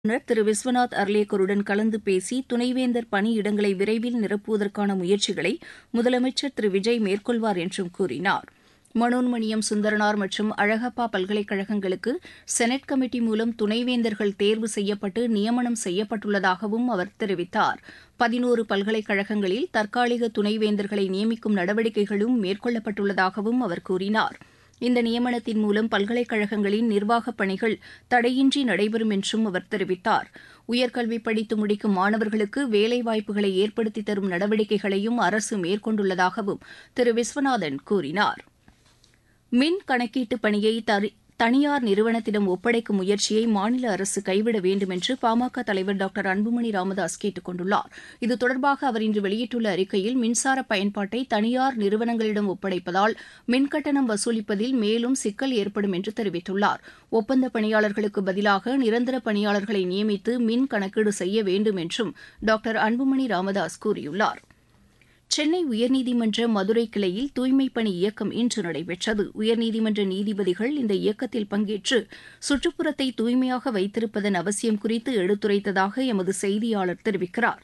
ஆளுநர் திரு விஸ்வநாத் அர்லேக்கருடன் கலந்து பேசி துணைவேந்தர் பணியிடங்களை விரைவில் நிரப்புவதற்கான முயற்சிகளை முதலமைச்சர் திரு விஜய் மேற்கொள்வார் என்றும் கூறினார் மனோன்மணியம் சுந்தரனார் மற்றும் அழகப்பா பல்கலைக்கழகங்களுக்கு செனட் கமிட்டி மூலம் துணைவேந்தர்கள் தேர்வு செய்யப்பட்டு நியமனம் செய்யப்பட்டுள்ளதாகவும் அவர் தெரிவித்தார் பதினோரு பல்கலைக்கழகங்களில் தற்காலிக துணைவேந்தர்களை நியமிக்கும் நடவடிக்கைகளும் மேற்கொள்ளப்பட்டுள்ளதாகவும் அவர் கூறினார் இந்த நியமனத்தின் மூலம் பல்கலைக்கழகங்களின் நிர்வாகப் பணிகள் தடையின்றி நடைபெறும் என்றும் அவர் தெரிவித்தார் உயர்கல்வி படித்து முடிக்கும் மாணவர்களுக்கு வேலைவாய்ப்புகளை ஏற்படுத்தி தரும் நடவடிக்கைகளையும் அரசு மேற்கொண்டுள்ளதாகவும் திரு விஸ்வநாதன் கூறினார் மின் கணக்கீட்டு பணியை தனியார் நிறுவனத்திடம் ஒப்படைக்கும் முயற்சியை மாநில அரசு கைவிட வேண்டும் என்று பாமக தலைவர் டாக்டர் அன்புமணி ராமதாஸ் கேட்டுக் கொண்டுள்ளார் இது தொடர்பாக அவர் இன்று வெளியிட்டுள்ள அறிக்கையில் மின்சார பயன்பாட்டை தனியார் நிறுவனங்களிடம் ஒப்படைப்பதால் மின்கட்டணம் வசூலிப்பதில் மேலும் சிக்கல் ஏற்படும் என்று தெரிவித்துள்ளார் ஒப்பந்த பணியாளர்களுக்கு பதிலாக நிரந்தர பணியாளர்களை நியமித்து மின் கணக்கீடு செய்ய வேண்டும் என்றும் டாக்டர் அன்புமணி ராமதாஸ் கூறியுள்ளார் சென்னை உயர்நீதிமன்ற மதுரை கிளையில் தூய்மைப் பணி இயக்கம் இன்று நடைபெற்றது உயர்நீதிமன்ற நீதிபதிகள் இந்த இயக்கத்தில் பங்கேற்று சுற்றுப்புறத்தை தூய்மையாக வைத்திருப்பதன் அவசியம் குறித்து எடுத்துரைத்ததாக எமது செய்தியாளர் தெரிவிக்கிறார்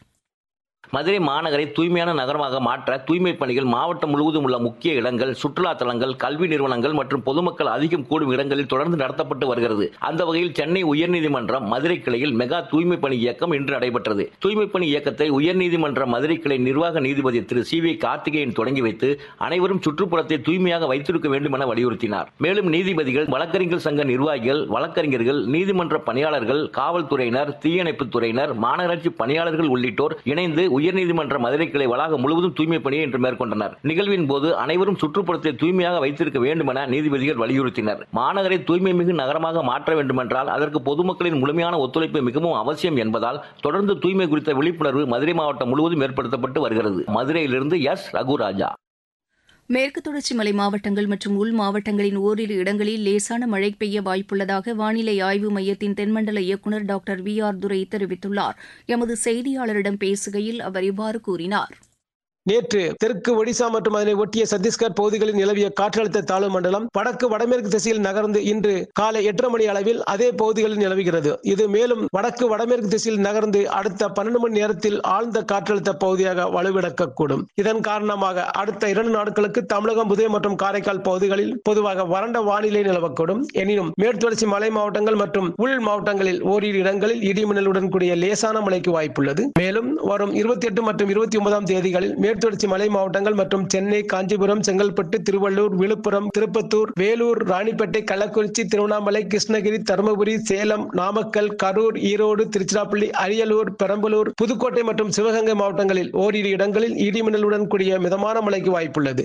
மதுரை மாநகரை தூய்மையான நகரமாக மாற்ற தூய்மை பணிகள் மாவட்டம் முழுவதும் உள்ள முக்கிய இடங்கள் சுற்றுலா தலங்கள் கல்வி நிறுவனங்கள் மற்றும் பொதுமக்கள் அதிகம் கூடும் இடங்களில் தொடர்ந்து நடத்தப்பட்டு வருகிறது அந்த வகையில் சென்னை உயர்நீதிமன்றம் மதுரை கிளையில் மெகா தூய்மை பணி இயக்கம் இன்று நடைபெற்றது தூய்மை பணி இயக்கத்தை உயர்நீதிமன்ற மதுரை கிளை நிர்வாக நீதிபதி திரு சி வி கார்த்திகேயன் தொடங்கி வைத்து அனைவரும் சுற்றுப்புறத்தை தூய்மையாக வைத்திருக்க வேண்டும் என வலியுறுத்தினார் மேலும் நீதிபதிகள் வழக்கறிஞர் சங்க நிர்வாகிகள் வழக்கறிஞர்கள் நீதிமன்ற பணியாளர்கள் காவல்துறையினர் தீயணைப்புத் துறையினர் மாநகராட்சி பணியாளர்கள் உள்ளிட்டோர் இணைந்து உயர்நீதிமன்ற மதுரை கிளை வளாகம் முழுவதும் தூய்மை பணியை இன்று மேற்கொண்டனர் நிகழ்வின் போது அனைவரும் சுற்றுப்புறத்தை தூய்மையாக வைத்திருக்க வேண்டும் என நீதிபதிகள் வலியுறுத்தினர் மாநகரை தூய்மை மிகு நகரமாக மாற்ற வேண்டுமென்றால் அதற்கு பொதுமக்களின் முழுமையான ஒத்துழைப்பு மிகவும் அவசியம் என்பதால் தொடர்ந்து தூய்மை குறித்த விழிப்புணர்வு மதுரை மாவட்டம் முழுவதும் ஏற்படுத்தப்பட்டு வருகிறது மதுரையிலிருந்து எஸ் ரகுராஜா மேற்கு தொடர்ச்சி மலை மாவட்டங்கள் மற்றும் உள் மாவட்டங்களின் ஓரிரு இடங்களில் லேசான மழை பெய்ய வாய்ப்புள்ளதாக வானிலை ஆய்வு மையத்தின் தென்மண்டல இயக்குநர் டாக்டர் வி ஆர் துரை தெரிவித்துள்ளார் எமது செய்தியாளரிடம் பேசுகையில் அவர் இவ்வாறு கூறினார் நேற்று தெற்கு ஒடிசா மற்றும் அதனை ஒட்டிய சத்தீஸ்கர் பகுதிகளில் நிலவிய காற்றழுத்த தாழ்வு மண்டலம் வடக்கு வடமேற்கு திசையில் நகர்ந்து இன்று காலை எட்டரை மணி அளவில் அதே பகுதிகளில் நிலவுகிறது இது மேலும் வடக்கு வடமேற்கு திசையில் நகர்ந்து அடுத்த பன்னெண்டு மணி நேரத்தில் ஆழ்ந்த காற்றழுத்த பகுதியாக வலுவிழக்கக்கூடும் இதன் காரணமாக அடுத்த இரண்டு நாட்களுக்கு தமிழகம் புதுவை மற்றும் காரைக்கால் பகுதிகளில் பொதுவாக வறண்ட வானிலை நிலவக்கூடும் எனினும் மேற்குத்தொடர்ச்சி மலை மாவட்டங்கள் மற்றும் உள் மாவட்டங்களில் ஓரிரு இடங்களில் இடிமின்னலுடன் கூடிய லேசான மழைக்கு வாய்ப்புள்ளது மேலும் வரும் இருபத்தி எட்டு மற்றும் இருபத்தி ஒன்பதாம் தேதிகளில் மேற்குத்தொடர்ச்சி மலை மாவட்டங்கள் மற்றும் சென்னை காஞ்சிபுரம் செங்கல்பட்டு திருவள்ளூர் விழுப்புரம் திருப்பத்தூர் வேலூர் ராணிப்பேட்டை கள்ளக்குறிச்சி திருவண்ணாமலை கிருஷ்ணகிரி தருமபுரி சேலம் நாமக்கல் கரூர் ஈரோடு திருச்சிராப்பள்ளி அரியலூர் பெரம்பலூர் புதுக்கோட்டை மற்றும் சிவகங்கை மாவட்டங்களில் ஓரிரு இடங்களில் இடிமின்னலுடன் கூடிய மிதமான மழைக்கு வாய்ப்புள்ளது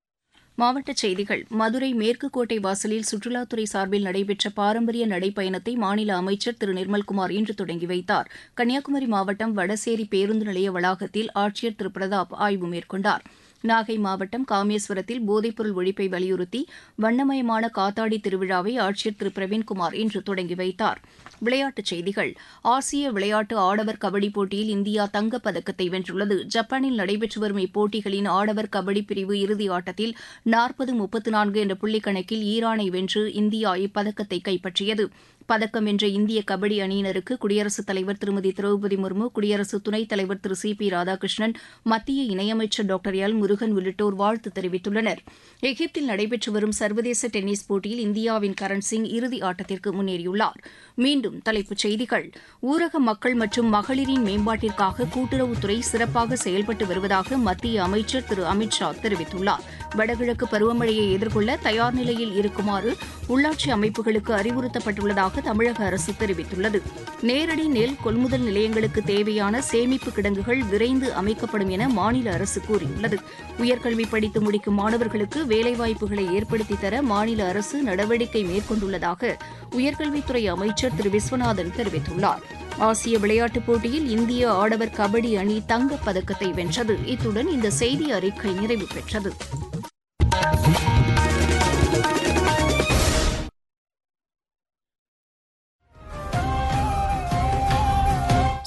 மாவட்டச் செய்திகள் மதுரை மேற்கு கோட்டை வாசலில் சுற்றுலாத்துறை சார்பில் நடைபெற்ற பாரம்பரிய நடைப்பயணத்தை மாநில அமைச்சர் திரு நிர்மல்குமார் இன்று தொடங்கி வைத்தார் கன்னியாகுமரி மாவட்டம் வடசேரி பேருந்து நிலைய வளாகத்தில் ஆட்சியர் திரு பிரதாப் ஆய்வு மேற்கொண்டார் நாகை மாவட்டம் காமேஸ்வரத்தில் போதைப்பொருள் ஒழிப்பை வலியுறுத்தி வண்ணமயமான காத்தாடி திருவிழாவை ஆட்சியர் திரு பிரவீன்குமார் இன்று தொடங்கி வைத்தார் விளையாட்டுச் செய்திகள் ஆசிய விளையாட்டு ஆடவர் கபடி போட்டியில் இந்தியா தங்கப் பதக்கத்தை வென்றுள்ளது ஜப்பானில் நடைபெற்று வரும் இப்போட்டிகளின் ஆடவர் கபடி பிரிவு இறுதி ஆட்டத்தில் நாற்பது முப்பத்து நான்கு என்ற புள்ளிக்கணக்கில் ஈரானை வென்று இந்தியா இப்பதக்கத்தை கைப்பற்றியது பதக்கம் வென்ற இந்திய கபடி அணியினருக்கு குடியரசுத் தலைவர் திருமதி திரௌபதி முர்மு குடியரசு துணைத் தலைவர் திரு சி பி ராதாகிருஷ்ணன் மத்திய இணையமைச்சர் டாக்டர் எல் முருகன் உள்ளிட்டோர் வாழ்த்து தெரிவித்துள்ளனர் எகிப்தில் நடைபெற்று வரும் சர்வதேச டென்னிஸ் போட்டியில் இந்தியாவின் கரண் சிங் இறுதி ஆட்டத்திற்கு முன்னேறியுள்ளார் மீண்டும் தலைப்புச் செய்திகள் ஊரக மக்கள் மற்றும் மகளிரின் மேம்பாட்டிற்காக கூட்டுறவுத்துறை சிறப்பாக செயல்பட்டு வருவதாக மத்திய அமைச்சர் திரு அமித் ஷா தெரிவித்துள்ளார் வடகிழக்கு பருவமழையை எதிர்கொள்ள தயார் நிலையில் இருக்குமாறு உள்ளாட்சி அமைப்புகளுக்கு அறிவுறுத்தப்பட்டுள்ளதாக தமிழக அரசு தெரிவித்துள்ளது நேரடி நெல் கொள்முதல் நிலையங்களுக்கு தேவையான சேமிப்பு கிடங்குகள் விரைந்து அமைக்கப்படும் என மாநில அரசு கூறியுள்ளது உயர்கல்வி படித்து முடிக்கும் மாணவர்களுக்கு வேலைவாய்ப்புகளை ஏற்படுத்தி தர மாநில அரசு நடவடிக்கை மேற்கொண்டுள்ளதாக உயர்கல்வித்துறை அமைச்சர் திரு விஸ்வநாதன் தெரிவித்துள்ளார் ஆசிய விளையாட்டுப் போட்டியில் இந்திய ஆடவர் கபடி அணி தங்கப் பதக்கத்தை வென்றது இத்துடன் இந்த செய்தி அறிக்கை நிறைவு பெற்றது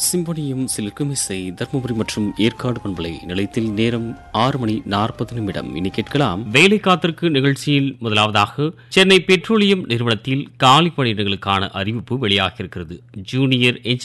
சிம்பனியும் சிலிர்க்கும் இசை தர்மபுரி மற்றும் ஏற்காடு பண்பலை நிலையத்தில் நேரம் ஆறு மணி நாற்பது நிமிடம் இனி கேட்கலாம் வேலை காத்திருக்கு நிகழ்ச்சியில் முதலாவதாக சென்னை பெட்ரோலியம் நிறுவனத்தில் காலி பணியிடங்களுக்கான அறிவிப்பு வெளியாகியிருக்கிறது ஜூனியர்